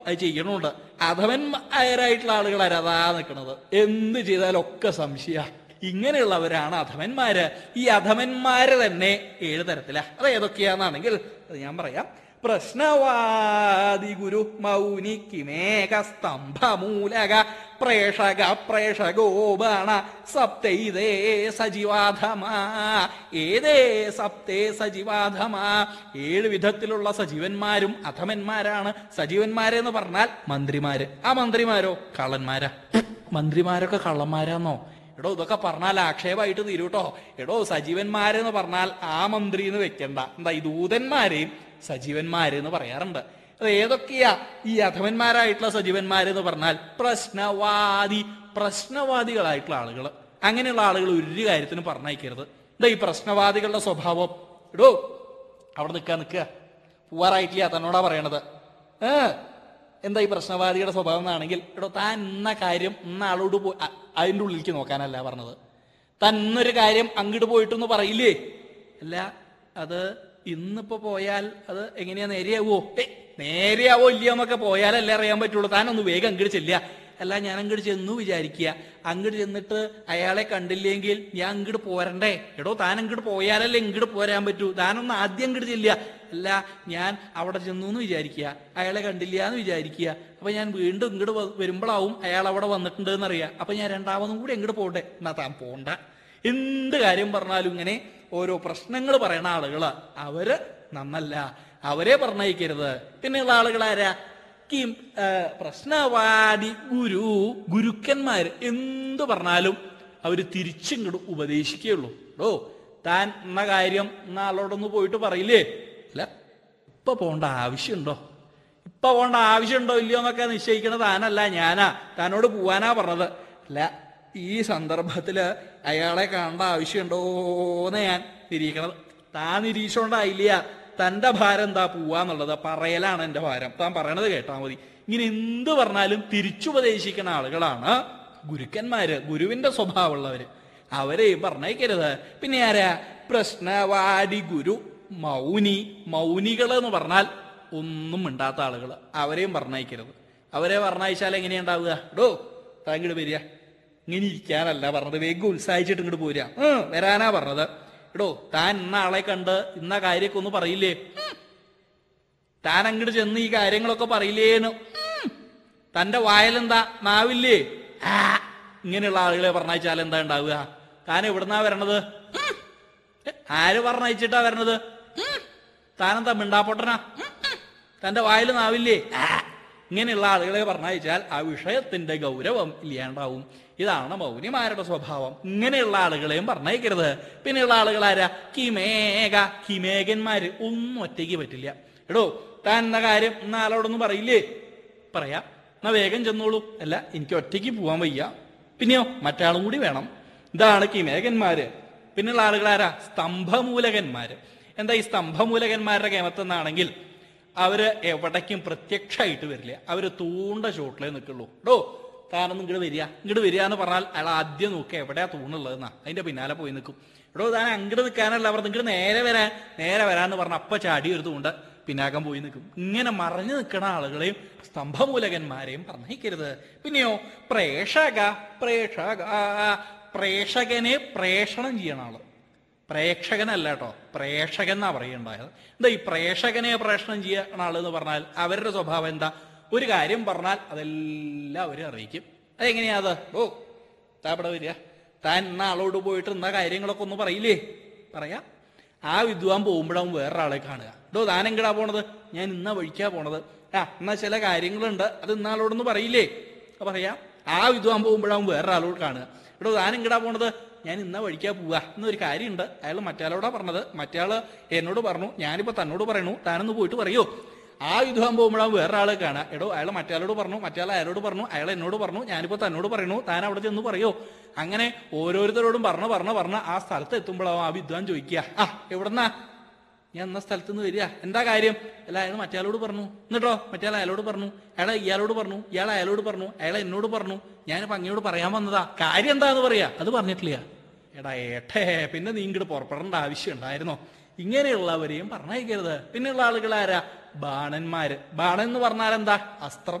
അത് ചെയ്യണമുണ്ട് അധമന്മാരായിട്ടുള്ള ആളുകളാണ് അതാ നിൽക്കുന്നത് എന്ത് ചെയ്താലും ഒക്കെ സംശയ ഇങ്ങനെയുള്ളവരാണ് അധമന്മാര് ഈ അധമന്മാര് തന്നെ ഏഴ് തരത്തിലാ അത് ഏതൊക്കെയാണെന്നാണെങ്കിൽ അത് ഞാൻ പറയാം പ്രശ്നവാദി ഗുരു മൗനി കിമേക സ്തംഭമൂലക പ്രേഷക പ്രേഷകോപണ സപ്തൈതേ സജീവാധമാ ഏതേ സപ്തേ സജീവാധമാ ഏഴ് വിധത്തിലുള്ള സജീവന്മാരും അധമന്മാരാണ് സജീവന്മാരെന്ന് പറഞ്ഞാൽ മന്ത്രിമാര് ആ മന്ത്രിമാരോ കള്ളന്മാരാ മന്ത്രിമാരൊക്കെ കള്ളന്മാരാന്നോ എടോ ഇതൊക്കെ പറഞ്ഞാൽ ആക്ഷേപമായിട്ട് തീരൂട്ടോ എടോ സജീവന്മാരെന്ന് പറഞ്ഞാൽ ആ മന്ത്രി എന്ന് വെക്കണ്ട എന്താ ഈ ദൂതന്മാരെയും സജീവന്മാര് എന്ന് പറയാറുണ്ട് അത് ഏതൊക്കെയാ ഈ അധമന്മാരായിട്ടുള്ള സജീവന്മാരെന്ന് പറഞ്ഞാൽ പ്രശ്നവാദി പ്രശ്നവാദികളായിട്ടുള്ള ആളുകൾ അങ്ങനെയുള്ള ആളുകൾ ഒരു കാര്യത്തിനും പറഞ്ഞയക്കരുത് എന്താ ഈ പ്രശ്നവാദികളുടെ സ്വഭാവം എടോ അവിടെ നിൽക്കുക നിൽക്കുക പോവാറായിട്ടില്ല തന്നോടാ പറയണത് ഏ എന്താ ഈ പ്രശ്നവാദിയുടെ സ്വഭാവം എന്നാണെങ്കിൽ എടോ താൻ ഇന്ന കാര്യം ഇന്ന ആളോട് പോ അ- അതിന്റെ ഉള്ളിലേക്ക് നോക്കാനല്ല പറഞ്ഞത് താൻ ഇന്നൊരു കാര്യം അങ്ങോട്ട് പോയിട്ടൊന്ന് പറയില്ലേ അല്ല അത് ഇന്നിപ്പോ പോയാൽ അത് എങ്ങനെയാ നേരെയാവോ ഏ നേരെയാവോ ഇല്ലയോ എന്നൊക്കെ പോയാലല്ലേ അറിയാൻ പറ്റുള്ളൂ താനൊന്ന് വേഗം അങ്ങോട്ട് ചെല്ലുക അല്ല ഞാൻ അങ്ങോട്ട് ചെന്നു വിചാരിക്കുക അങ്ങോട്ട് ചെന്നിട്ട് അയാളെ കണ്ടില്ലെങ്കിൽ ഞാൻ അങ്ങോട്ട് പോരണ്ടേ എടോ താൻ അങ്ങോട്ട് പോയാലല്ലേ ഇങ്ങോട്ട് പോരാൻ പറ്റൂ താനൊന്ന് ആദ്യം അങ്ങോട്ട് ചെല്ലുക അല്ല ഞാൻ അവിടെ ചെന്നു എന്ന് വിചാരിക്കുക അയാളെ കണ്ടില്ല എന്ന് വിചാരിക്കുക അപ്പൊ ഞാൻ വീണ്ടും ഇങ്ങോട്ട് വരുമ്പോഴാവും അയാൾ അവിടെ വന്നിട്ടുണ്ട് എന്നറിയാം അപ്പൊ ഞാൻ രണ്ടാമതും കൂടി എങ്ങോട്ട് പോകട്ടെ എന്നാ താൻ പോണ്ട എന്ത് കാര്യം പറഞ്ഞാലും ഇങ്ങനെ ഓരോ പ്രശ്നങ്ങൾ പറയുന്ന ആളുകള് അവര് നന്നല്ല അവരെ പറഞ്ഞയക്കരുത് പിന്നെയുള്ള ആളുകളാരാ കിം ആ, പ്രശ്നവാദി ഗുരു ഗുരുക്കന്മാര് എന്ത് പറഞ്ഞാലും അവര് തിരിച്ചിങ്ങോട്ട് ഉപദേശിക്കുകയുള്ളൂ ഓ താൻ എന്ന കാര്യം എന്ന ആളോടൊന്ന് പോയിട്ട് പറയില്ലേ അല്ല ഇപ്പൊ പോണ്ട ആവശ്യമുണ്ടോ ഇപ്പൊ പോണ്ട ആവശ്യമുണ്ടോ ഇല്ലയോ എന്നൊക്കെ നിശ്ചയിക്കണത് താനല്ല ഞാനാ താനോട് പോവാനാ പറഞ്ഞത് അല്ല ഈ സന്ദർഭത്തില് അയാളെ കാണേണ്ട ആവശ്യമുണ്ടോന്ന് ഞാൻ നിരീക്ഷണത് താൻ നിരീക്ഷണണ്ടായില്ല തന്റെ ഭാരം എന്താ പോവാന്നുള്ളത് പറയലാണ് എന്റെ ഭാരം താൻ പറയണത് കേട്ടാ മതി ഇങ്ങനെ എന്ത് പറഞ്ഞാലും തിരിച്ചുപദേശിക്കുന്ന ആളുകളാണ് ഗുരുക്കന്മാര് ഗുരുവിന്റെ സ്വഭാവമുള്ളവര് അവരെയും പറഞ്ഞേക്കരുത് പിന്നെ ആരാ പ്രശ്നവാടി ഗുരു മൗനി മൗനികൾ എന്ന് പറഞ്ഞാൽ ഒന്നും മിണ്ടാത്ത ആളുകൾ അവരെയും പറഞ്ഞയക്കരുത് അവരെ പറഞ്ഞയച്ചാൽ എങ്ങനെയുണ്ടാവുക ഡോ താൻ ഇങ്ങോട്ട് വരിക ഇങ്ങനെ ഇരിക്കാനല്ല പറഞ്ഞത് വേഗം ഉത്സാഹിച്ചിട്ട് ഇങ്ങോട്ട് പോരുക ഉം, വരാനാ പറഞ്ഞത് എടോ താൻ ഇന്ന ആളെ കണ്ട് ഇന്ന കാര്യമൊക്കെ ഒന്ന് പറയില്ലേ ഉം. താൻ അങ്ങോട്ട് ചെന്ന് ഈ കാര്യങ്ങളൊക്കെ പറയില്ലേന്ന് ഉം. തന്റെ വായലെന്താ നാവില്ലേ ആ ഇങ്ങനെയുള്ള ആളുകളെ പറഞ്ഞയച്ചാൽ എന്താ ഉണ്ടാവുക താൻ എവിടുന്നാ വരണത് ഉം. ഏ, ആര് പറഞ്ഞയച്ചിട്ടാ വരണത് ഉം. താനെന്താ മിണ്ടാപ്പൊട്ടനാ ഉം, ഉം. തന്റെ വായിൽ നാവില്ലേ ആ ഇങ്ങനെയുള്ള ആളുകളെ പറഞ്ഞയച്ചാൽ ആ വിഷയത്തിന്റെ ഗൗരവം ഇല്ലാണ്ടാവും ഇതാണ് മൗനിമാരുടെ സ്വഭാവം ഇങ്ങനെയുള്ള ആളുകളെയും പറഞ്ഞയക്കരുത് പിന്നെയുള്ള ആളുകളാരാ കിമേക കിമേകന്മാര് ഒന്നും ഒറ്റയ്ക്ക് പറ്റില്ല എടോ താൻ എന്ന കാര്യം ഇന്ന ആളോടൊന്നും പറയില്ലേ പറയാം എന്നാ വേഗം ചെന്നോളൂ അല്ല എനിക്ക് ഒറ്റയ്ക്ക് പോവാൻ വയ്യ പിന്നെയോ മറ്റാളും കൂടി വേണം ഇതാണ് കിമേകന്മാര് പിന്നെയുള്ള ആളുകളാരാ സ്തംഭമൂലകന്മാര് എന്താ ഈ സ്തംഭമൂലകന്മാരുടെ കേമത്തെന്നാണെങ്കിൽ അവര് എവിടേക്കും പ്രത്യക്ഷമായിട്ട് വരില്ല അവര് തൂണ്ട ചോട്ടിലേ നിൽക്കുള്ളൂ ഡോ താനൊന്നും ഇങ്ങോട്ട് വരിക ഇങ്ങോട്ട് വരിക എന്ന് പറഞ്ഞാൽ അയാൾ ആദ്യം നോക്കുക എവിടെയാ തൂണുള്ളതെന്നാ അതിന്റെ പിന്നാലെ പോയി നിൽക്കും എടോ താൻ അങ്ങോട്ട് നിൽക്കാനല്ല അവർ ഇങ്ങോട്ട് നേരെ വരാൻ നേരെ വരാന്ന് പറഞ്ഞ അപ്പ ചാടി ഒരു തൂണ്ട് പിന്നാക്കം പോയി നിൽക്കും ഇങ്ങനെ മറഞ്ഞു നിൽക്കുന്ന ആളുകളെയും സ്തംഭമൂലകന്മാരെയും പറഞ്ഞിക്കരുത് പിന്നെയോ പ്രേക്ഷക പ്രേക്ഷക പ്രേക്ഷകനെ പ്രേഷണം ചെയ്യണ ആള് പ്രേക്ഷകനല്ല കേട്ടോ പ്രേക്ഷകൻ എന്നാ പറയണ്ടായത് എന്താ ഈ പ്രേക്ഷകനെ പ്രേഷണം ചെയ്യണ ആള് എന്ന് പറഞ്ഞാൽ അവരുടെ സ്വഭാവം എന്താ ഒരു കാര്യം പറഞ്ഞാൽ അതെല്ലാം അവരെ അറിയിക്കും അതെങ്ങനെയാ അത് ഓ താപ്പടെ വരിക താൻ ഇന്ന ആളോട് പോയിട്ട് ഇന്ന കാര്യങ്ങളൊക്കെ ഒന്ന് പറയില്ലേ പറയാം ആ വിദ്വാൻ പോകുമ്പോഴാവും വേറൊരാളെ കാണുക ഡോ താൻ എങ്ങടാ പോണത് ഞാൻ ഇന്ന വഴിക്കാ പോണത് ആ എന്നാ ചില കാര്യങ്ങളുണ്ട് അത് ഇന്ന ആളോടൊന്ന് പറയില്ലേ അപ്പൊ പറയാം ആ വിദ്വാൻ പോകുമ്പോഴാവും വേറൊരാളോട് കാണുക എടോ താൻ എങ്ങടാ പോണത് ഞാൻ ഇന്ന വഴിക്കാ പോവാ എന്നൊരു കാര്യമുണ്ട് അയാൾ മറ്റയാളോടാ പറഞ്ഞത് മറ്റയാള് എന്നോട് പറഞ്ഞു ഞാനിപ്പോ തന്നോട് പറയണു താനൊന്ന് പോയിട്ട് പറയൂ ആ യുദ്ധം പോകുമ്പോഴാവും വേറെ ആളെ കാണാം എടോ അയാൾ മറ്റയാളോട് പറഞ്ഞു മറ്റയാൾ അയാളോട് പറഞ്ഞു അയാൾ എന്നോട് പറഞ്ഞു ഞാനിപ്പോ തന്നോട് പറയണു താൻ അവിടെ ചെന്ന് പറയോ അങ്ങനെ ഓരോരുത്തരോടും പറഞ്ഞു പറഞ്ഞു പറഞ്ഞ് ആ സ്ഥലത്ത് എത്തുമ്പോഴാവും ആ വിദ്വാൻ ചോദിക്കുക ആ എവിടെന്നാ ഞാൻ എന്ന സ്ഥലത്ത് നിന്ന് വരിക എന്താ കാര്യം അല്ല അയാൾ മറ്റയാളോട് പറഞ്ഞു എന്നിട്ടോ മറ്റയാൾ അയാളോട് പറഞ്ഞു അയാൾ ഇയാളോട് പറഞ്ഞു ഇയാൾ അയാളോട് പറഞ്ഞു അയാൾ എന്നോട് പറഞ്ഞു ഞാനിപ്പോ അങ്ങയോട് പറയാൻ വന്നതാ കാര്യം എന്താന്ന് പറയാ അത് പറഞ്ഞിട്ടില്ല എടാ ഏട്ടേ പിന്നെ നീ ഇങ്ങോട്ട് പുറപ്പെടേണ്ട ആവശ്യം ഉണ്ടായിരുന്നോ ഇങ്ങനെയുള്ളവരെയും പറഞ്ഞയക്കരുത് പിന്നെയുള്ള ആളുകൾ ആരാ ബാണന്മാര് ബാണൻ എന്ന് പറഞ്ഞാൽ എന്താ അസ്ത്രം